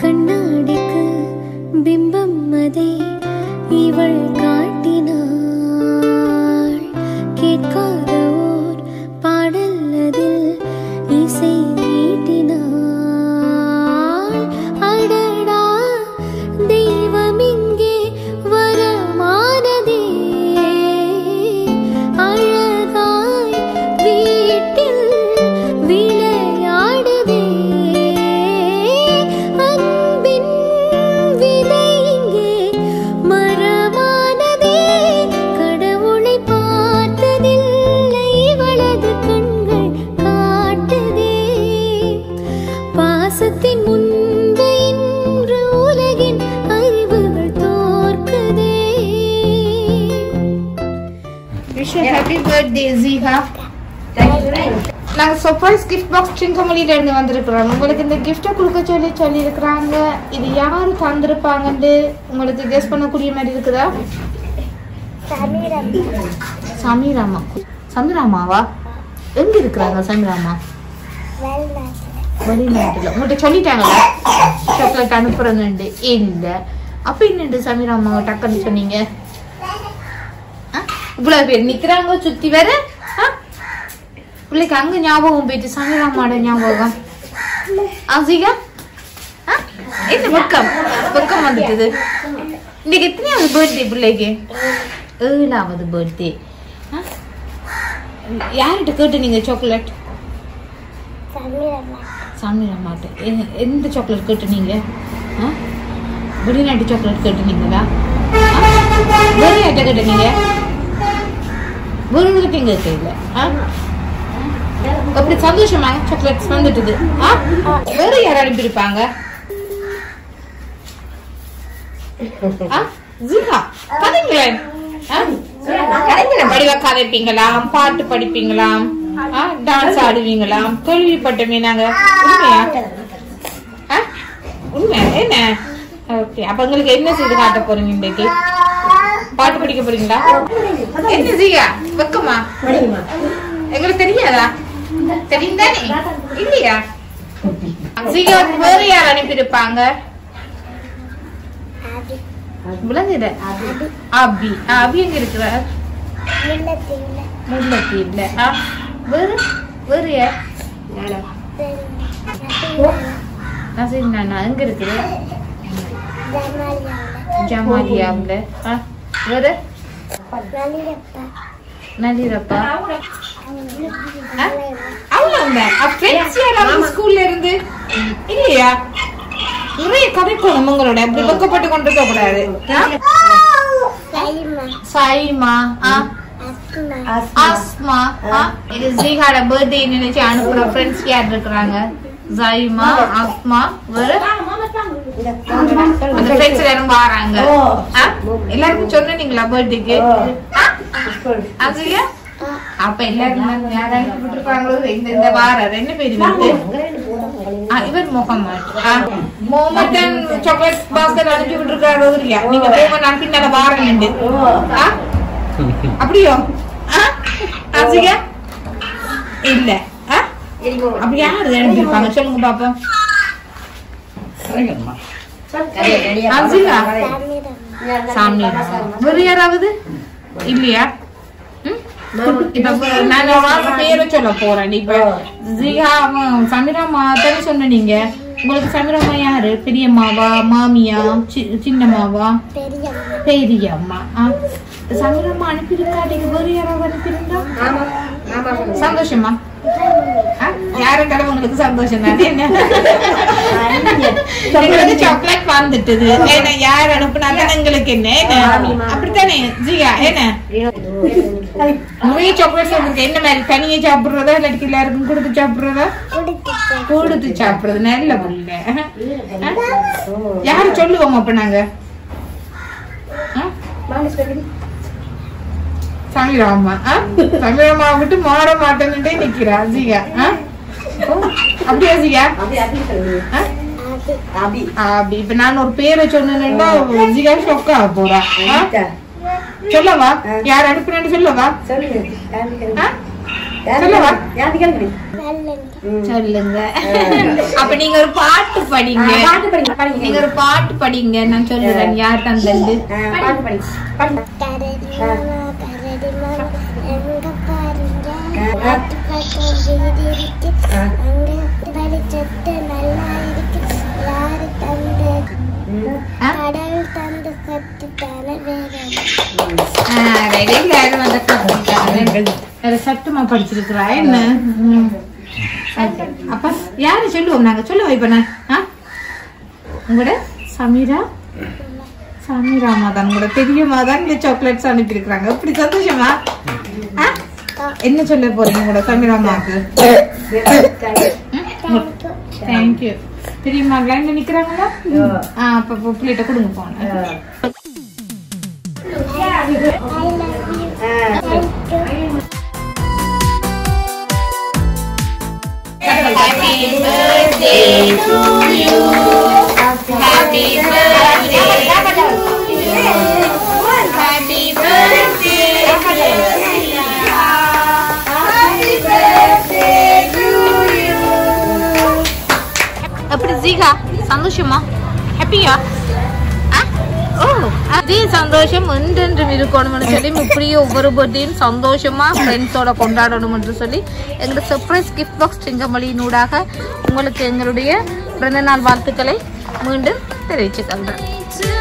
கண்ணாடிக்கு பிம்பம் அதே இவள் காட்டினாள் கேட்காத ஓர் பாடல் அதில் இசை நீட்டினாள் அடடா தெய்வம் இங்கே வரமானதே அழகாய் வீட்டில் விளையாடுதே அன்பின் விதை இங்கே மரமானதே கடவுளை பார்த்ததில்லை இவளது கண்கள் காட்டுதே பாசத்தின் முன்பு இன்று உலகின் அறிவுகள் தோற்குதே விஷ் ஹாப்பி பர்த்டே ஜீஹா நாங்க சர்ப்ரைஸ் கிஃப்ட் பாக்ஸ் சிங்கமொழியில இருந்து வந்திருக்கிறோம் உங்களுக்கு இந்த கிஃப்ட்டை கொடுக்க சொல்லி சொல்லி இருக்கிறாங்க இது யாரு தந்திருப்பாங்கன்னு உங்களுக்கு கெஸ் பண்ணக்கூடிய மாதிரி இருக்குதா சமீராமா சமீராமாவா எங்க இருக்கிறாங்க சமீராமா வெளிநாட்டுல உங்கள்கிட்ட சொல்லிட்டாங்களா சாக்லேட் அனுப்புறதுண்டு இல்ல அப்ப என்னண்டு சமீராமா டக்குன்னு சொன்னீங்க ஆ? இவ்வளவு பேர் நிக்கிறாங்க சுத்தி வேற ஆ? பிள்ளைக்கு அங்க ஞாபகம் போயிட்டு சமீராமாட ஞாபகம் ஆசிகா ஆ? என்ன வெக்கம் வெக்கம் வந்துட்டுது இன்னைக்கு எத்தனையாவது பர்த்டே பிள்ளைக்கு ஏழாவது பர்த்டே யார்கிட்ட கேட்டு நீங்க சாக்லேட் சாமி அம்மாட்ட எ- எந்த சாக்லேட் கேட்டு நீங்க ஆ? வெளிநாட்டு சாக்லேட் கேட்டு நீங்களா வேற யார்கிட்ட கேட்டு நீங்க வேறு கிட்ட இங்க இல்ல அப்படி சந்தோஷமா சாக்லேட்ஸ் வந்துட்டுது ஆ? வேற யார் அனுப்பியிருப்பாங்க ஆ? ஜீகா, கதைங்களேன் ஆ? வடிவா கதைப்பீங்களாம் பாட்டு படிப்பீங்களாம் டான்ஸ் ஆடுவீங்களாம் கேள்விப்பட்டமே நாங்க உண்மையா ஆ? உண்மை என்ன ஓகே அப்ப உங்களுக்கு என்ன செய்து காட்ட போறீங்க இன்னைக்கு பாட்டு படிக்க போறீங்களா என்ன ஜீகா வெக்கமா எங்களுக்கு தெரியாதா தெரியும் தானே இல்லையா ஜீகா வேற யார் அனுப்பியிருப்பாங்க விளங்குது அபி அபி எங்க இருக்கிற முல்லைத்தீவுல ஆ, வேற வேற யார் நசீர் நானா எங்க இருக்குது ஜமாலியாவுல ஆ, வேற நளிரப்பா ஆ? அவ்வளவுதான் ஃப்ரெண்ட்ஸ் யாராவது ஸ்கூல்ல இருந்து இல்லையா நிறைய கதைக்கணும் உங்களோட அப்படி வெக்கப்பட்டு கொண்டிருக்க கூடாது சாயிமா ஆ ஆஸ்மா ஆ, இது ஜீகாட பர்த்டே நினைச்சு அனுப்புற ஃப்ரெண்ட்ஸ் யார் இருக்கிறாங்க ஜாயிமா ஆஸ்மா வேற அந்த ஃப்ரெண்ட்ஸ் எல்லாரும் வராங்க ஆ? எல்லாருக்கும் சொன்னீங்களா பர்த்டேக்கு அதுயா அப்ப எல்லாரும் வந்து யார் அனுப்பி விட்டுருக்காங்களோ இந்த இந்த வாரம் ரெண்டு பேர் வந்து ஆ, இவர் முகமது ஆ, முகமதன் சாக்லேட் பாஸ்கெட் அனுப்பி விட்டுருக்காரு இல்லையா நீங்க போங்க நான் பின்னால வாரம் நின்று ஆ? அப்படியோ ஆ? ஆசிகா இல்ல ஆ? அப்படி யாரு அனுப்பியிருப்பாங்க சொல்லுங்க பாப்போம் ஆசிகா சாமி வேற யாராவது இல்லையா ம்? இப்ப ப- நான் ஒரு பேரை சொல்ல போறேன் இப்ப ஜிகா அவன் சமிராமா தானே சொன்ன நீங்க உங்களுக்கு சமிராமா யாரு பெரியம்மாவா மாமியா சி- சின்னம்மாவா பெரியம்மா ஆ. சமிராமா அனுப்பியிருக்காட்டிங்க வேற யாராவது அனுப்பியிருந்தா சந்தோஷமா ஆ? யாரை கடை உங்களுக்கு சந்தோஷம் தானே என்ன எங்களுக்கு சாக்லேட் வந்துட்டுது ஏன்னா யார் அனுப்புனாங்க எங்களுக்கு என்ன என்ன அப்படித்தானே ஜியா என்ன நிறைய சாக்லேட் உங்களுக்கு என்ன மாதிரி தனியா சாப்பிடுறதா இல்லாட்டி எல்லாருக்கும் கொடுத்து சாப்பிடுறதா கொடுத்து சாப்பிடுறது நல்ல புள்ள யாரு சொல்லுவோம் அப்ப நாங்க ஆ? சமீராமா ஆ? சமீராமா விட்டு மாற மாட்டேன்னுட்டே நிக்கிறா ஜிகா ஆ? ஓ, அப்படியா ஜிகா ஆ? அப்படி இப்ப நான் ஒரு பேரை சொன்னேன்னா ஜிகா ஷொக்கா போறா ஆ? சொல்லவா யார் அனுப்புனேன்னு சொல்லவா ஆ? சொல்லவா யாருக்கு கேள்வி சொல்லுங்க அப்ப நீங்க ஒரு பாட்டு படிங்க பாட்டு படிங்க படிங்க நீங்க ஒரு பாட்டு படிங்க நான் சொல்லுறேன் யார் தந்தது பாட்டு படிங்க படிங்க கரடி மாமா கரடி மாமா எங்க பாருங்க பட்டு பக்கம் வீடு இருக்கு அங்க வெளிச்சத்து நல்லா இருக்கு யாரு தந்து கடல் தந்து கத்து தானே வேற அது சத்தமா படிச்சிருக்கிறா என்ன ம். அப்ப யாரு சொல்லுவோம் நாங்க சொல்லுவோம் இப்ப நான் ஆ? உங்களோட சமீரா சமீராமா தான் உங்களோட பெரியம்மா தான் இந்த சாக்லேட்ஸ் அனுப்பியிருக்கிறாங்க இப்படி சந்தோஷமா ஆ? என்ன சொல்ல போறீங்க உங்களோட சமீராமாவுக்கு தேங்க்யூ பெரியம்மா லைன்ல நிக்கிறாங்களா ஆ அப்ப அப்ப பிள்ளைகிட்ட கொடுங்க போன Happy birthday to you. Happy birthday to you. Happy birthday. Happy birthday to you. எப்படி ஜீகா சந்தோஷமா ஹாப்பியா ஓ அதே சந்தோஷம் என்றென்றும் இருக்கணும்னு சொல்லி இப்படியே ஒவ்வொரு பர்த்டேயும் சந்தோஷமா ஃப்ரெண்ட்ஸோட கொண்டாடணும் என்று சொல்லி எங்களோட சர்ப்ரைஸ் கிஃப்ட் பாக்ஸ் சிங்கமொழியினூடாக உங்களுக்கு எங்களுடைய பிறந்த நாள் வாழ்த்துக்களை மீண்டும் தெரிவிச்சுக்கொள்கிறேன்